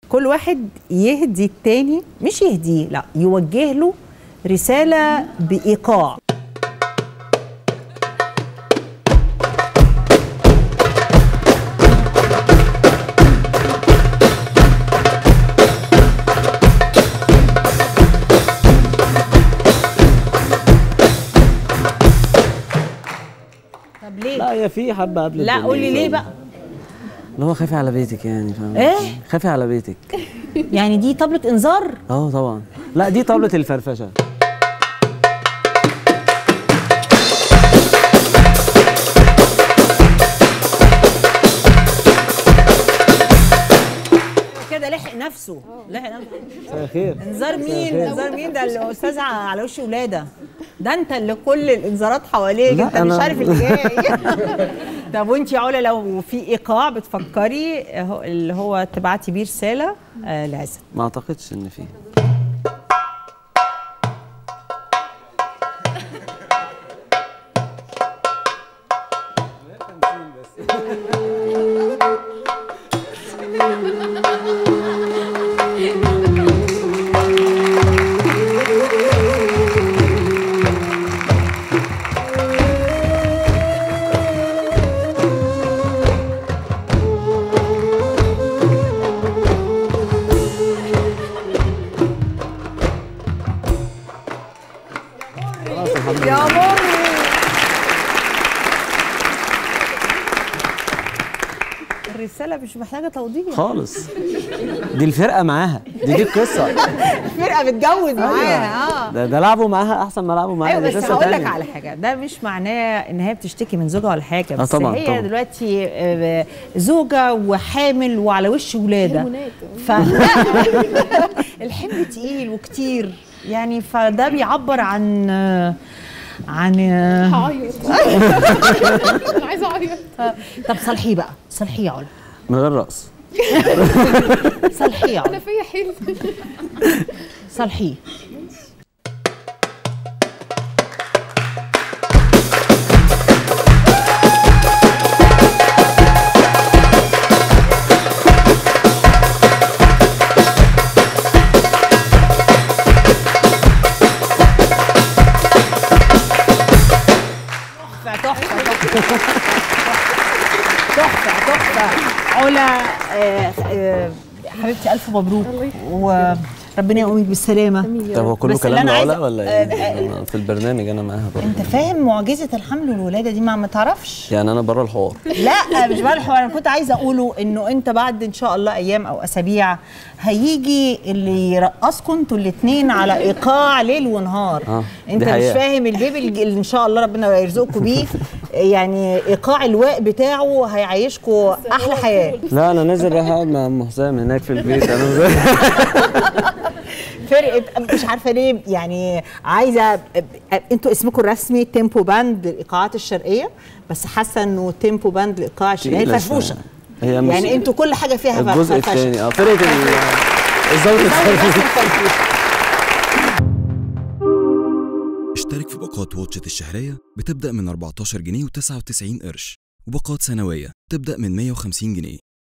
كل واحد يهدي التاني مش يهديه لا يوجه له رساله بايقاع طب ليه لا هي في حبه قبل لا الدنيا قولي ليه بقى اللي هو خافي على بيتك يعني فاهم إيه؟ خافي على بيتك يعني دي طبلة انذار اه طبعا لا دي طاوله الفرفشه كده لحق نفسه لحق نفسه مساء الخير انذار مين انذار مين ده الاستاذ على وش ولاده ده انت اللي كل الانذارات حواليك لا، انت مش أنا- عارف اللي جاي طب وانت يا علا لو في ايقاع بتفكري اهو اللي هو تبعتي بيه رساله آه لعزت ما اعتقدش ان في خلاص الحمد لله يا مري الرساله مش محتاجه توضيح خالص دي الفرقه معاها دي دي القصه الفرقه بتجوز معاها اه ده, ده لعبوا معاها احسن ما لعبوا معاها ايوه دي بس قصة هقول لك تانية. على حاجه ده مش معناه ان هي بتشتكي من زوجها ولا حاجه بس طبعاً، هي طبعاً. دلوقتي آه، زوجه وحامل وعلى وش ولاده هرمونات. ف الحمل تقيل وكتير يعني فده بيعبر عن آه، عن آه، هعيط انا عايزه اعيط طب صلحيه بقى صلحيه يا علا من غير رقص صلحيه يا انا علا فيا حلم صلحيه تحفه تحفه تحفه تحفه علا آه، آه، حبيبتي الف مبروك وربنا يقومك بالسلامه طب هو كله بس اللي كلام أنا لعلا عايزة- ولا آه، ايه؟ أنا في البرنامج انا معاها برضه انت فاهم معجزه الحمل والولاده دي ما ما تعرفش يعني انا بره الحوار لا مش بقى الحوار انا كنت عايزه اقوله انه انت بعد ان شاء الله ايام او اسابيع هيجي اللي يرقصكم انتوا الاثنين على ايقاع ليل ونهار آه، انت دي مش حقيقة. فاهم البيبي اللي اللي ان شاء الله ربنا يرزقكم بيه يعني ايقاع الواء بتاعه هيعيشكم احلى حياه لا انا نازل رايح اقعد مع ام حسام هناك في البيت انا فرقه مش عارفه ليه يعني عايزه انتوا اسمكم الرسمي تيمبو باند للايقاعات الشرقيه بس حاسه انه تيمبو باند للايقاع الشرقيه تقيلة فرفوشه شوية. هي مش- يعني انتوا كل حاجه فيها الجزء فرفشه. الثاني اه فرقه ال- الزوج الثاني اشترك في باقات واتشت الشهرية بتبدأ من 14 جنيه و99 قرش وباقات سنوية تبدأ من 150 جنيه